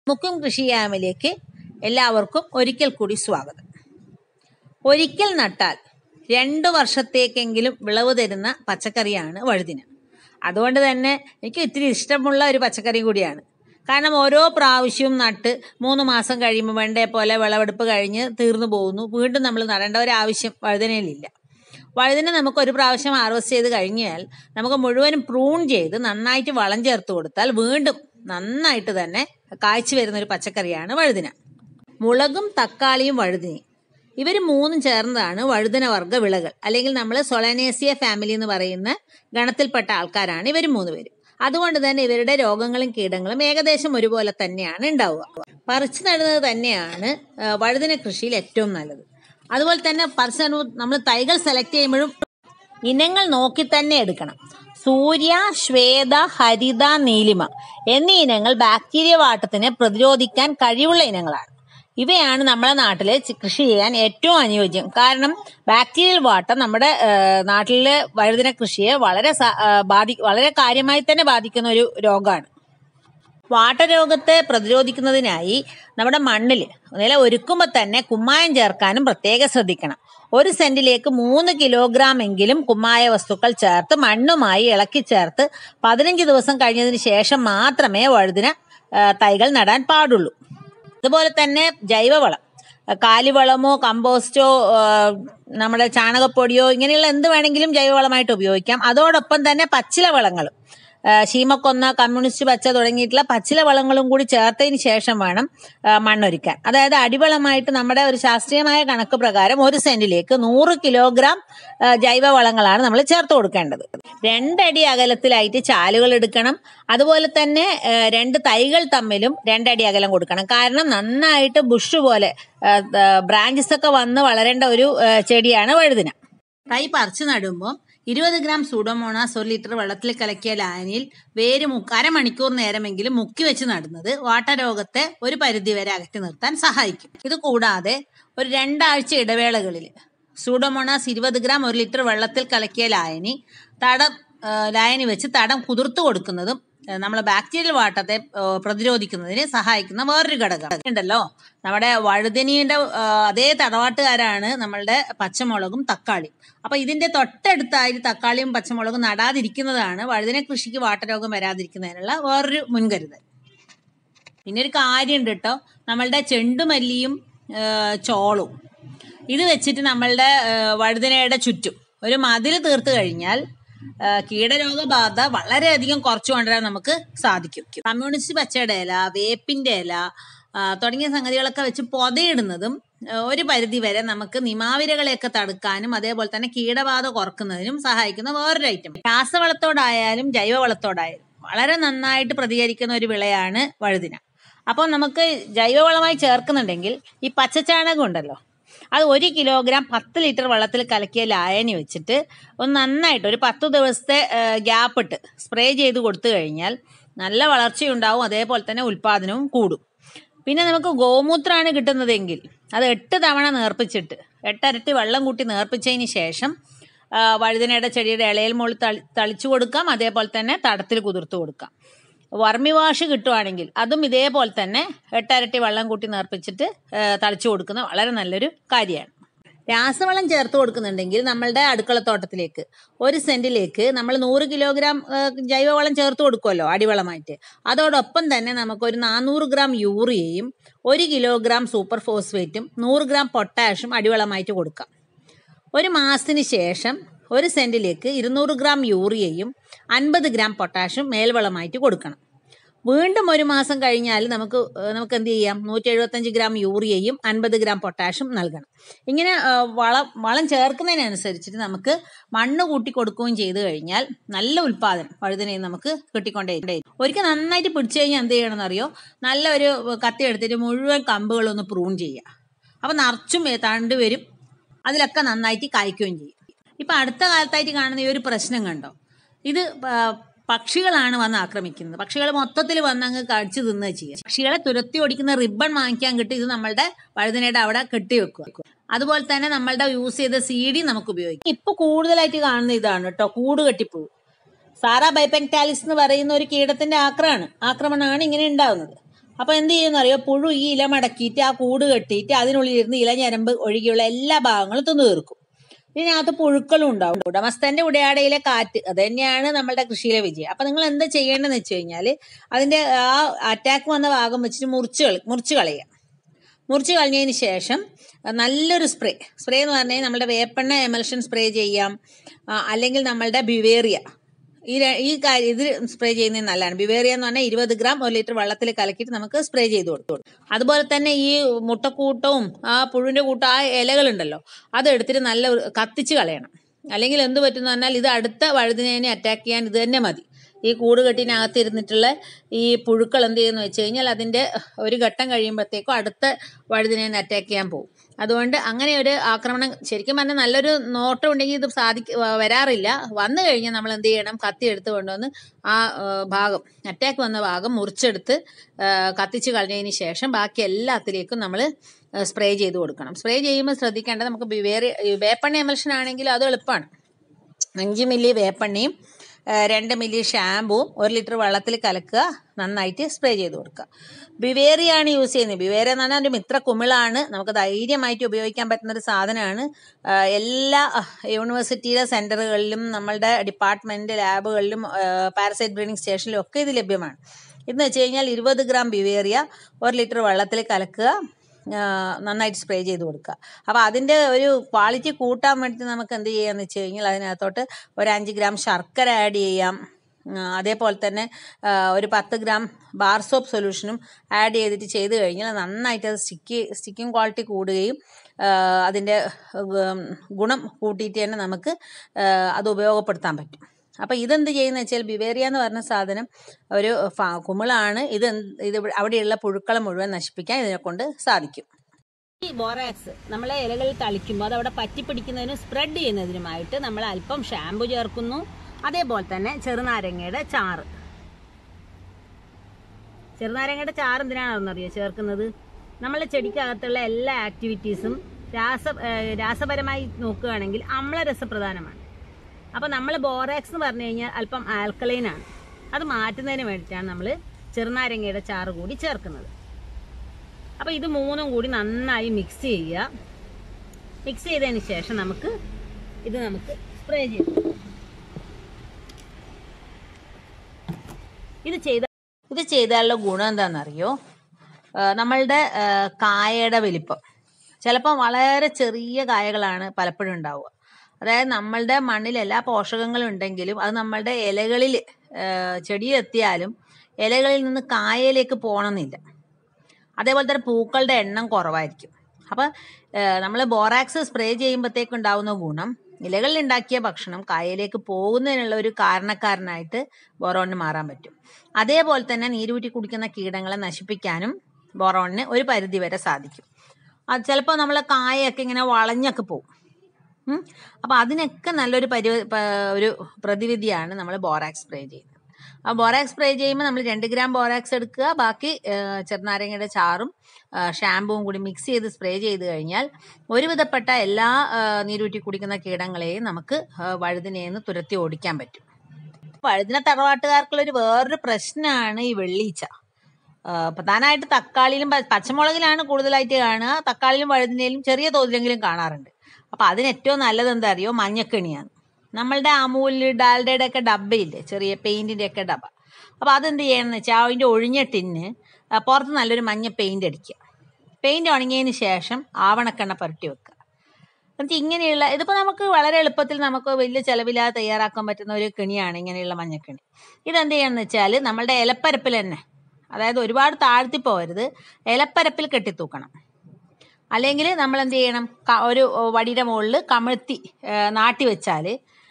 മുക്കും കൃഷിയാമിലേക്ക് എല്ലാവർക്കും ഒരിക്കൽ കൂടി സ്വാഗതം ഒരിക്കൽ നട്ടാൽ രണ്ടു വർഷത്തേക്കെങ്കിലും വിളവ് തരുന്ന പച്ചക്കറിയാണ് വഴുതിന അതുകൊണ്ട് തന്നെ എനിക്ക് ഇത്തിരി ഇഷ്ടമുള്ള ഒരു പച്ചക്കറി കൂടിയാണ് കാരണം ഓരോ പ്രാവശ്യവും നട്ട് മൂന്ന് മാസം കഴിയുമ്പോൾ വേണ്ടേ പോലെ വിളവെടുപ്പ് കഴിഞ്ഞ് തീർന്നു പോകുന്നു വീണ്ടും നമ്മൾ നടേണ്ട ഒരു ആവശ്യം വഴുതനയിലില്ല വഴുതന നമുക്ക് ഒരു പ്രാവശ്യം ഹാർവസ്റ്റ് ചെയ്ത് കഴിഞ്ഞാൽ നമുക്ക് മുഴുവനും പ്രൂൺ ചെയ്ത് നന്നായിട്ട് വളം ചേർത്ത് കൊടുത്താൽ വീണ്ടും നന്നായിട്ട് തന്നെ കായ്ച്ചു വരുന്ന ഒരു പച്ചക്കറിയാണ് വഴുതിന മുളകും തക്കാളിയും വഴുതിനയും ഇവർ മൂന്നും ചേർന്നതാണ് വഴുതന വർഗ്ഗ വിളകൾ അല്ലെങ്കിൽ നമ്മൾ സൊളനേസിയ ഫാമിലി എന്ന് പറയുന്ന ഗണത്തിൽപ്പെട്ട ആൾക്കാരാണ് ഇവർ മൂന്ന് പേരും അതുകൊണ്ട് തന്നെ ഇവരുടെ രോഗങ്ങളും കീടങ്ങളും ഏകദേശം ഒരുപോലെ തന്നെയാണ് ഉണ്ടാവുക പറിച്ചു നടുന്നത് തന്നെയാണ് ആ, വഴുതന കൃഷിയിൽ ഏറ്റവും നല്ലത് അതുപോലെ തന്നെ പറിച്ചു നടുമ്പോൾ നമ്മൾ തൈകൾ സെലക്ട് ചെയ്യുമ്പോഴും ഇനങ്ങൾ നോക്കി തന്നെ എടുക്കണം സൂര്യ ശ്വേത ഹരിത നീലിമ എന്നീ ഇനങ്ങൾ ബാക്ടീരിയ വാട്ടത്തിനെ പ്രതിരോധിക്കാൻ കഴിവുള്ള ഇനങ്ങളാണ് ഇവയാണ് നമ്മുടെ നാട്ടിലെ ചി- കൃഷി ചെയ്യാൻ ഏറ്റവും അനുയോജ്യം കാരണം ബാക്ടീരിയൽ വാട്ടം നമ്മുടെ ആ, നാട്ടിലെ വഴുതന കൃഷിയെ വളരെ സ- ആ, ബാധി വളരെ കാര്യമായി തന്നെ ബാധിക്കുന്ന ഒരു രോഗമാണ് വാട്ടരോഗത്തെ പ്രതിരോധിക്കുന്നതിനായി നമ്മുടെ മണ്ണിൽ നില ഒരുക്കുമ്പോൾ തന്നെ കുമ്മായം ചേർക്കാനും പ്രത്യേകം ശ്രദ്ധിക്കണം ഒരു സെന്റിലേക്ക് മൂന്ന് കിലോഗ്രാം എങ്കിലും കുമ്മായ വസ്തുക്കൾ ചേർത്ത് മണ്ണുമായി ഇളക്കി ചേർത്ത് പതിനഞ്ച് ദിവസം കഴിഞ്ഞതിന് ശേഷം മാത്രമേ വഴുതിന ആ, തൈകൾ നടാൻ പാടുള്ളൂ അതുപോലെ തന്നെ ജൈവവളം കാലിവളമോ കമ്പോസ്റ്റോ ആ, നമ്മുടെ ചാണകപ്പൊടിയോ ഇങ്ങനെയുള്ള എന്ത് വേണമെങ്കിലും ജൈവവളമായിട്ട് ഉപയോഗിക്കാം അതോടൊപ്പം തന്നെ പച്ചില വളങ്ങളും ആ, ശീമക്കൊന്ന കമ്മ്യൂണിസ്റ്റ് പച്ച തുടങ്ങിയിട്ടുള്ള പച്ചില വളങ്ങളും കൂടി ചേർത്തതിന് ശേഷം വേണം ആ, മണ്ണൊരുക്കാൻ അതായത് അടിവളമായിട്ട് നമ്മുടെ ഒരു ശാസ്ത്രീയമായ കണക്ക് പ്രകാരം ഒരു സെന്റിലേക്ക് നൂറ് കിലോഗ്രാം ആ, ജൈവവളങ്ങളാണ് നമ്മൾ ചേർത്ത് കൊടുക്കേണ്ടത് രണ്ടടി അകലത്തിലായിട്ട് ചാലുകൾ എടുക്കണം അതുപോലെ തന്നെ ആ, രണ്ട് തൈകൾ തമ്മിലും രണ്ടടി അകലം കൊടുക്കണം കാരണം നന്നായിട്ട് ബുഷ് പോലെ ബ്രാഞ്ചസ് ഒക്കെ വന്ന് വളരേണ്ട ഒരു ആ, ചെടിയാണ് വഴുതിന തൈ പറിച്ചു നടുമ്പോൾ ഇരുപത് ഗ്രാം സൂഡോമോണാസ് ഒരു ലിറ്റർ വെള്ളത്തിൽ കലക്കിയ ലായനിയിൽ വേര് മുക്ക അരമണിക്കൂർ നേരമെങ്കിലും മുക്കി വെച്ച് നടുന്നത് വാട്ടരോഗത്തെ ഒരു പരിധിവരെ അകറ്റി നിർത്താൻ സഹായിക്കും ഇത് കൂടാതെ ഒരു രണ്ടാഴ്ച ഇടവേളകളിൽ സൂഡോമോണാസ് ഇരുപത് ഗ്രാം ഒരു ലിറ്റർ വെള്ളത്തിൽ കലക്കിയ ലായനി തടം ആ, ലായനി വെച്ച് തടം കുതിർത്തു കൊടുക്കുന്നതും ആ, നമ്മളെ ബാക്ടീരിയൽ വാട്ടത്തെ ആ, പ്രതിരോധിക്കുന്നതിന് സഹായിക്കുന്ന വേറൊരു ഘടകം ഉണ്ടല്ലോ നമ്മുടെ വഴുതനീന്റെ ആ, അതേ തടവാട്ടുകാരാണ് നമ്മളുടെ പച്ചമുളകും തക്കാളിയും അപ്പൊ ഇതിന്റെ തൊട്ടടുത്തായി തക്കാളിയും പച്ചമുളകും നടാതിരിക്കുന്നതാണ് വഴുതന കൃഷിക്ക് വാട്ടരോഗം വരാതിരിക്കുന്നതിനുള്ള വേറൊരു മുൻകരുതൽ പിന്നെ ഒരു കാര്യമുണ്ട് കേട്ടോ നമ്മളുടെ ചെണ്ടുമല്ലിയും ആ, ചോളും ഇത് വെച്ചിട്ട് നമ്മളുടെ ആ, വഴുതനയുടെ ചുറ്റും ഒരു മതിൽ തീർത്ത് കഴിഞ്ഞാൽ ആ, കീടരോഗബാധ വളരെയധികം കുറച്ചു കൊണ്ടുവരാൻ നമുക്ക് സാധിക്കും കമ്മ്യൂണിസ്റ്റ് പച്ചയുടെ ഇല വേപ്പിന്റെ ഇല ആ, തുടങ്ങിയ സംഗതികളൊക്കെ വെച്ച് പൊതയിടുന്നതും ആ, ഒരു പരിധി വരെ നമുക്ക് നിമാവിരകളെയൊക്കെ തടുക്കാനും അതേപോലെ തന്നെ കീടബാധ കുറക്കുന്നതിനും സഹായിക്കുന്ന വേറൊരു ഐറ്റം രാസവളത്തോടായാലും ജൈവവളത്തോടായാലും വളരെ നന്നായിട്ട് പ്രതികരിക്കുന്ന ഒരു വിളയാണ് വഴുതിന അപ്പോൾ നമുക്ക് ജൈവവളമായി ചേർക്കുന്നുണ്ടെങ്കിൽ ഈ പച്ചച്ചാണകം ഉണ്ടല്ലോ അത് ഒരു കിലോഗ്രാം പത്ത് ലിറ്റർ വെള്ളത്തിൽ കലക്കിയ ലായനി വെച്ചിട്ട് ഒന്ന് നന്നായിട്ട് ഒരു പത്ത് ദിവസത്തെ ഗ്യാപ്പ് ഇട്ട് സ്പ്രേ ചെയ്ത് കൊടുത്തു കഴിഞ്ഞാൽ നല്ല വളർച്ചയുണ്ടാവും അതേപോലെ തന്നെ ഉൽപാദനവും കൂടും പിന്നെ നമുക്ക് ഗോമൂത്രമാണ് കിട്ടുന്നതെങ്കിൽ അത് എട്ട് തവണ നേർപ്പിച്ചിട്ട് എട്ടരട്ടി വെള്ളം കൂട്ടി നേർപ്പിച്ചതിന് ശേഷം ആ, വഴുതനയുടെ ചെടിയുടെ ഇളയിൽ മുകളിൽ തളി തളിച്ചു കൊടുക്കാം അതേപോലെ തന്നെ തടത്തിൽ കുതിർത്ത് കൊടുക്കാം വർമി വാഷ് കിട്ടുവാണെങ്കിൽ അതും ഇതേപോലെ തന്നെ എട്ടരട്ടി വെള്ളം കൂട്ടി നേർപ്പിച്ചിട്ട് ആ, തളിച്ചു കൊടുക്കുന്ന വളരെ നല്ലൊരു കാര്യമാണ് രാസവളം ചേർത്ത് കൊടുക്കുന്നുണ്ടെങ്കിൽ നമ്മളുടെ അടുക്കളത്തോട്ടത്തിലേക്ക് ഒരു സെന്റിലേക്ക് നമ്മൾ നൂറ് കിലോഗ്രാം ആ, ജൈവവളം ചേർത്ത് കൊടുക്കുമല്ലോ അടിവളമായിട്ട് അതോടൊപ്പം തന്നെ നമുക്ക് ഒരു നാനൂറ് ഗ്രാം യൂറിയയും ഒരു കിലോഗ്രാം സൂപ്പർ ഫോസ്ഫേറ്റും നൂറ് ഗ്രാം പൊട്ടാഷും അടിവളമായിട്ട് കൊടുക്കാം ഒരു മാസത്തിന് ശേഷം ഒരു സെന്റിലേക്ക് ഇരുന്നൂറ് ഗ്രാം യൂറിയയും അൻപത് ഗ്രാം പൊട്ടാഷും മേൽവളമായിട്ട് കൊടുക്കണം വീണ്ടും ഒരു മാസം കഴിഞ്ഞാൽ നമുക്ക് ഏഹ്, നമുക്ക് എന്ത് ചെയ്യാം നൂറ്റി എഴുപത്തഞ്ച് ഗ്രാം യൂറിയയും അൻപത് ഗ്രാം പൊട്ടാഷും നൽകണം ഇങ്ങനെ ഏഹ്, വളം വളം ചേർക്കുന്നതിനനുസരിച്ചിട്ട് നമുക്ക് മണ്ണ് കൂട്ടി കൊടുക്കുകയും ചെയ്തു കഴിഞ്ഞാൽ നല്ല ഉൽപാദനം വഴുതനയും നമുക്ക് കിട്ടിക്കൊണ്ടേയിരിക്കും ഒരിക്കൽ നന്നായിട്ട് പിടിച്ചു കഴിഞ്ഞാൽ എന്ത് ചെയ്യണമെന്ന് അറിയോ നല്ല ഒരു കത്തി എടുത്തിട്ട് മുഴുവൻ കമ്പുകളൊന്ന് പ്രൂൺ ചെയ്യുക അപ്പം നിറച്ചും തണ്ട് വരും അതിലൊക്കെ നന്നായിട്ട് കായ്ക്കുകയും ചെയ്യും ഇപ്പൊ അടുത്ത കാലത്തായിട്ട് കാണുന്ന ഈ ഒരു പ്രശ്നം കണ്ടോ ഇത് ആ, പക്ഷികളാണ് വന്ന് ആക്രമിക്കുന്നത് പക്ഷികൾ മൊത്തത്തിൽ വന്ന് അങ്ങ് കടിച്ചു തിന്നുക ചെയ്യുക പക്ഷികളെ തുരത്തി ഓടിക്കുന്ന റിബൺ വാങ്ങിക്കാൻ കിട്ടി ഇത് നമ്മളുടെ വഴുതനയുടെ അവിടെ കെട്ടി വെക്കുക അതുപോലെ തന്നെ നമ്മളുടെ യൂസ് ചെയ്ത സി ഡി നമുക്ക് ഉപയോഗിക്കാം ഇപ്പൊ കൂടുതലായിട്ട് കാണുന്ന ഇതാണ് കേട്ടോ കൂട് കെട്ടിപ്പൂ സാറാ ബൈപെക്ടാലിസ് എന്ന് പറയുന്ന ഒരു കീടത്തിന്റെ ആക്രമാണ് ആക്രമണമാണ് ഇങ്ങനെ ഉണ്ടാവുന്നത് അപ്പോൾ എന്ത് ചെയ്യുമെന്നറിയോ പുഴു ഈ ഇല മടക്കിയിട്ട് ആ കൂട് കെട്ടിയിട്ട് അതിനുള്ളിൽ ഇരുന്ന് ഇല ഞരമ്പ് ഒഴികെയുള്ള എല്ലാ ഭാഗങ്ങളും തിന്നു തീർക്കും ഇതിനകത്ത് പുഴുക്കളും ഉണ്ടാവും ഉടമസ്ഥന്റെ ഉടയാടയിലെ കാറ്റ് അത് തന്നെയാണ് നമ്മളുടെ കൃഷിയിലെ വിജയം അപ്പൊ നിങ്ങൾ എന്താ ചെയ്യേണ്ടതെന്ന് വെച്ച് കഴിഞ്ഞാൽ അതിന്റെ ആ അറ്റാക്ക് വന്ന ഭാഗം വെച്ചിട്ട് മുറിച്ച് കളി മുറിച്ച് കളയുക മുറിച്ച് കളഞ്ഞതിന് ശേഷം നല്ലൊരു സ്പ്രേ സ്പ്രേ എന്ന് പറഞ്ഞാൽ നമ്മുടെ വേപ്പെണ്ണ എമൽഷൻ സ്പ്രേ ചെയ്യാം ആ, അല്ലെങ്കിൽ നമ്മളുടെ ബിവേറിയ ഈ ര- ഈ കാര്യം ഇത് സ്പ്രേ ചെയ്യുന്നത് നല്ലതാണ് ബിവേറിയ എന്ന് പറഞ്ഞാൽ ഇരുപത് ഗ്രാം ഒരു ലിറ്റർ വെള്ളത്തിൽ കലക്കിയിട്ട് നമുക്ക് സ്പ്രേ ചെയ്ത് കൊടുത്തു അതുപോലെ തന്നെ ഈ മുട്ടക്കൂട്ടവും ആ പുഴുവിൻ്റെ കൂട്ടം ആ ഇലകളുണ്ടല്ലോ അത് എടുത്തിട്ട് നല്ല ഒരു- കത്തിച്ച് കളയണം അല്ലെങ്കിൽ എന്ത് പറ്റുമെന്ന് പറഞ്ഞാൽ ഇത് അടുത്ത വഴുതിനെ അറ്റാക്ക് ചെയ്യാൻ ഇത് തന്നെ മതി ഈ കൂട് കെട്ടിനകത്ത് ഇരുന്നിട്ടുള്ള ഈ പുഴുക്കൾ എന്ത് ചെയ്യുന്നു വെച്ച് കഴിഞ്ഞാൽ അതിൻ്റെ ഒരു ഘട്ടം കഴിയുമ്പോഴത്തേക്കും അടുത്ത വഴുതിനെ അറ്റാക്ക് ചെയ്യാൻ പോകും അതുകൊണ്ട് അങ്ങനെ ഒരു ആക്രമണം ശരിക്കും പറഞ്ഞാൽ നല്ലൊരു നോട്ടം ഉണ്ടെങ്കിൽ ഇത് സാധിക്ക വ- വരാറില്ല വന്നു കഴിഞ്ഞാൽ നമ്മൾ എന്ത് ചെയ്യണം കത്തി എടുത്ത് കൊണ്ടുവന്ന് ആ ആ, ഭാഗം അറ്റാക്ക് വന്ന ഭാഗം മുറിച്ചെടുത്ത് ആ, കത്തിച്ച് കളഞ്ഞതിന് ശേഷം ബാക്കി എല്ലാത്തിലേക്കും നമ്മൾ സ്പ്രേ ചെയ്ത് കൊടുക്കണം സ്പ്രേ ചെയ്യുമ്പോൾ ശ്രദ്ധിക്കേണ്ടത് നമുക്ക് വേറെ വേപ്പെണ്ണ എമൽഷൻ ആണെങ്കിലും അത് എളുപ്പമാണ് അഞ്ച് മില്ലി വേപ്പെണ്ണയും ആ, രണ്ട് മില്ലി ഷാമ്പുവും ഒരു ലിറ്റർ വെള്ളത്തിൽ കലക്കുക നന്നായിട്ട് സ്പ്രേ ചെയ്ത് കൊടുക്കുക ബിവേറിയാണ് യൂസ് ചെയ്യുന്നത് ബിവേറിയ എന്ന് പറഞ്ഞാൽ ഒരു മിത്ര കുമിളാണ് നമുക്ക് ധൈര്യമായിട്ട് ഉപയോഗിക്കാൻ പറ്റുന്ന ഒരു സാധനമാണ് ആ, എല്ലാ യൂണിവേഴ്സിറ്റിയിലെ സെൻറ്ററുകളിലും നമ്മളുടെ ഡിപ്പാർട്ട്മെൻറ്റ് ലാബുകളിലും പാരസൈറ്റ് ബ്രീഡിംഗ് സ്റ്റേഷനിലും ഒക്കെ ഇത് ലഭ്യമാണ് ഇതെന്ന് വെച്ച് കഴിഞ്ഞാൽ ഇരുപത് ഗ്രാം ബിവേറിയ ഒരു ലിറ്റർ വെള്ളത്തിൽ കലക്കുക ആ, നന്നായിട്ട് സ്പ്രേ ചെയ്ത് കൊടുക്കുക അപ്പോൾ അതിൻ്റെ ഒരു ക്വാളിറ്റി കൂട്ടാൻ വേണ്ടി നമുക്ക് എന്ത് ചെയ്യാന്ന് വെച്ച് കഴിഞ്ഞാൽ അതിനകത്തോട്ട് ഒരു അഞ്ച് ഗ്രാം ശർക്കര ആഡ് ചെയ്യാം ആ, അതേപോലെ തന്നെ ആ, ഒരു പത്ത് ഗ്രാം ബാർ സോപ്പ് സൊല്യൂഷനും ആഡ് ചെയ്തിട്ട് ചെയ്ത് കഴിഞ്ഞാൽ നന്നായിട്ട് അത് സ്റ്റിക്കി സ്റ്റിക്കിംഗ് ക്വാളിറ്റി കൂടുകയും ആ, അതിൻ്റെ ഉം, ഗുണം കൂട്ടിയിട്ട് തന്നെ നമുക്ക് ആ, അത് ഉപയോഗപ്പെടുത്താൻ പറ്റും അപ്പോൾ ഇതെന്ത് ചെയ്യുന്ന വെച്ചാൽ ബിവേറിയ എന്ന് പറഞ്ഞ സാധനം ഒരു ഫ- കുമിളാണ് ഇത് എന്ത്- ഇത് ഇവിടെ- അവിടെയുള്ള പുഴുക്കളെ മുഴുവൻ നശിപ്പിക്കാൻ ഇതിനെ കൊണ്ട് സാധിക്കും ഈ ബോറാക്സ് നമ്മളെ ഇലകളിൽ തളിക്കുമ്പോൾ അത് അവിടെ പറ്റിപ്പിടിക്കുന്നതിനും സ്പ്രെഡ് ചെയ്യുന്നതിനുമായിട്ട് നമ്മൾ അല്പം ഷാമ്പു ചേർക്കുന്നു അതേപോലെ തന്നെ ചെറുനാരങ്ങയുടെ ചാറ് ചെറുനാരങ്ങയുടെ ചാറ് എന്തിനാണെന്നറിയോ ചേർക്കുന്നത് നമ്മളെ ചെടിക്കകത്തുള്ള എല്ലാ ആക്ടിവിറ്റീസും രാസ ഏഹ് രാസപരമായി നോക്കുകയാണെങ്കിൽ അമ്ലരസപ്രധാനമാണ് അപ്പോൾ നമ്മൾ ബോറാക്സ് എന്ന് പറഞ്ഞു കഴിഞ്ഞാൽ അല്പം ആൽക്കലൈൻ ആണ് അത് മാറ്റുന്നതിന് വേണ്ടിയിട്ടാണ് നമ്മൾ ചെറുനാരങ്ങയുടെ ചാറ് കൂടി ചേർക്കുന്നത് അപ്പോൾ ഇത് മൂന്നും കൂടി നന്നായി മിക്സ് ചെയ്യുക മിക്സ് ചെയ്തതിന് ശേഷം നമുക്ക് ഇത് നമുക്ക് സ്പ്രേ ചെയ്ത് ഇത് ചെയ്ത ഇത് ചെയ്താലുള്ള ഗുണം എന്താണെന്നറിയോ ആ, നമ്മളുടെ ആ, കായയുടെ വലിപ്പം ചിലപ്പോൾ വളരെ ചെറിയ കായകളാണ് പലപ്പോഴും ഉണ്ടാവുക അതായത് നമ്മളുടെ മണ്ണിൽ എല്ലാ പോഷകങ്ങളും ഉണ്ടെങ്കിലും അത് നമ്മളുടെ ഇലകളിൽ ചെടിയിലെത്തിയാലും ഇലകളിൽ നിന്ന് കായയിലേക്ക് പോകണമെന്നില്ല അതേപോലെ തന്നെ പൂക്കളുടെ എണ്ണം കുറവായിരിക്കും അപ്പം നമ്മൾ ബോറാക്സ് സ്പ്രേ ചെയ്യുമ്പോഴത്തേക്ക് ഉണ്ടാവുന്ന ഗുണം ഇലകളിൽ ഉണ്ടാക്കിയ ഭക്ഷണം കായയിലേക്ക് പോകുന്നതിനുള്ള ഒരു കാരണക്കാരനായിട്ട് ബോറോണിന് മാറാൻ പറ്റും അതേപോലെ തന്നെ നീരൂറ്റി കുടിക്കുന്ന കീടങ്ങളെ നശിപ്പിക്കാനും ബോറോണിന് ഒരു പരിധി വരെ സാധിക്കും അത് ചിലപ്പോൾ നമ്മൾ കായൊക്കെ ഇങ്ങനെ വളഞ്ഞൊക്കെ പോകും ഉം. അപ്പൊ അതിനൊക്കെ നല്ലൊരു പരി പ- ഒരു പ്രതിവിധിയാണ് നമ്മൾ ബോറാക്സ് സ്പ്രേ ചെയ്യുന്നത് ആ ബോറാക്സ് സ്പ്രേ ചെയ്യുമ്പോൾ നമ്മൾ രണ്ട് ഗ്രാം ബോറാക്സ് എടുക്കുക ബാക്കി ആ, ചെറുനാരങ്ങയുടെ ചാറും ആ, ഷാമ്പുവും കൂടി മിക്സ് ചെയ്ത് സ്പ്രേ ചെയ്ത് കഴിഞ്ഞാൽ ഒരുവിധപ്പെട്ട എല്ലാ ആ, നീരൂറ്റി കുടിക്കുന്ന കീടങ്ങളെയും നമുക്ക് ആ, വഴുതിനെന്ന് തുരത്തി ഓടിക്കാൻ പറ്റും വഴുതിന തറവാട്ടുകാർക്കുള്ള ഒരു വേറൊരു പ്രശ്നമാണ് ഈ വെള്ളീച്ച ആ, പ്രധാനമായിട്ട് തക്കാളിയിലും പ- പച്ചമുളകിലാണ് കൂടുതലായിട്ട് കാണുക തക്കാളിയിലും വഴുതിനയിലും ചെറിയ തോതിലെങ്കിലും കാണാറുണ്ട് അപ്പൊ അതിന് ഏറ്റവും നല്ലത് എന്താ അറിയോ മഞ്ഞക്കെണിയാണ് നമ്മളുടെ അമൂല് ഡാൽഡയുടെ ഒക്കെ ഡബ്ബയില്ലേ ചെറിയ പെയിന്റിന്റെ ഒക്കെ ഡബ്ബ അപ്പൊ അതെന്ത് ചെയ്യണമെന്ന് വെച്ചാൽ അതിന്റെ ഒഴിഞ്ഞ ടിന്ന് ആ, പുറത്ത് നല്ലൊരു മഞ്ഞ പെയിന്റ് അടിക്കുക പെയിന്റ് ഉണങ്ങിയതിന് ശേഷം ആവണക്കെണ്ണ പുരട്ടി വെക്കുക എന്നിട്ട് ഇങ്ങനെയുള്ള ഇതിപ്പോൾ നമുക്ക് വളരെ എളുപ്പത്തിൽ നമുക്ക് വലിയ ചെലവില്ലാതെ തയ്യാറാക്കാൻ പറ്റുന്ന ഒരു കെണിയാണ് ഇങ്ങനെയുള്ള മഞ്ഞക്കെണി ഇതെന്ത് ചെയ്യണമെന്ന് വെച്ചാൽ നമ്മളുടെ ഇലപ്പരപ്പിൽ തന്നെ അതായത് ഒരുപാട് താഴ്ത്തി പോകരുത് ഇലപ്പരപ്പിൽ കെട്ടിത്തൂക്കണം അല്ലെങ്കിൽ നമ്മൾ എന്ത് ചെയ്യണം ക- ഒരു വടിയുടെ മുകളിൽ കമിഴ്ത്തി ആ, നാട്ടി വെച്ചാൽ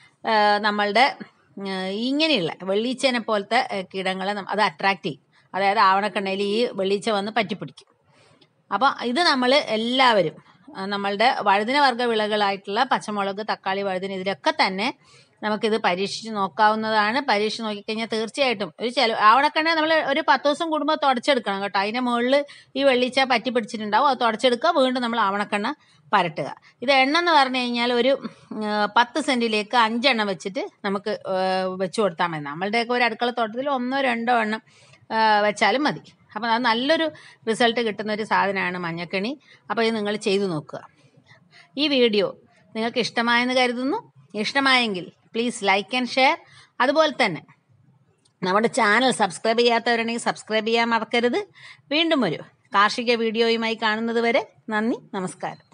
നമ്മളുടെ ആ, ഇങ്ങനെയുള്ള വെള്ളീച്ചേനെ പോലത്തെ ആ, കീടങ്ങളെ നം- അത് അട്രാക്ട് ചെയ്യും അതായത് ആവണക്കെണ്ണയിൽ ഈ വെള്ളീച്ച വന്ന് പറ്റിപ്പിടിക്കും അപ്പം ഇത് നമ്മൾ എല്ലാവരും ആ, നമ്മളുടെ വഴുതിന വർഗ്ഗ വിളകളായിട്ടുള്ള പച്ചമുളക് തക്കാളി വഴുതിന ഇതിലൊക്കെ തന്നെ നമുക്കിത് പരീക്ഷിച്ച് നോക്കാവുന്നതാണ് പരീക്ഷിച്ച് നോക്കിക്കഴിഞ്ഞാൽ തീർച്ചയായിട്ടും ഒരു ചില ആവണക്കെണ്ണ നമ്മൾ ഒരു പത്ത് ദിവസം കൂടുമ്പോൾ തുടച്ചെടുക്കണം കേട്ടോ അതിൻ്റെ മുകളിൽ ഈ വെള്ളിച്ച പറ്റി പിടിച്ചിട്ടുണ്ടാവും അത് തുടച്ചെടുക്കുക വീണ്ടും നമ്മൾ ആവണക്കെണ്ണ പരട്ടുക ഇത് എണ്ണ എന്ന് പറഞ്ഞു കഴിഞ്ഞാൽ ഒരു ഉം, പത്ത് സെൻറ്റിലേക്ക് അഞ്ചെണ്ണം വെച്ചിട്ട് നമുക്ക് വെച്ച് കൊടുത്താൽ മതി നമ്മളുടെയൊക്കെ ഒരു അടുക്കള തോട്ടത്തിൽ ഒന്നോ രണ്ടോ എണ്ണം ആ, വെച്ചാലും മതി അപ്പോൾ അത് നല്ലൊരു റിസൾട്ട് കിട്ടുന്ന ഒരു സാധനമാണ് മഞ്ഞക്കണി അപ്പോൾ ഇത് നിങ്ങൾ ചെയ്തു നോക്കുക ഈ വീഡിയോ നിങ്ങൾക്ക് ഇഷ്ടമായെന്ന് കരുതുന്നു ഇഷ്ടമായെങ്കിൽ പ്ലീസ് ലൈക്ക് ആൻഡ് ഷെയർ അതുപോലെ തന്നെ നമ്മുടെ ചാനൽ സബ്സ്ക്രൈബ് ചെയ്യാത്തവരുണ്ടെങ്കിൽ സബ്സ്ക്രൈബ് ചെയ്യാൻ മറക്കരുത് വീണ്ടും ഒരു കാർഷിക വീഡിയോയുമായി കാണുന്നത് വരെ നന്ദി നമസ്കാരം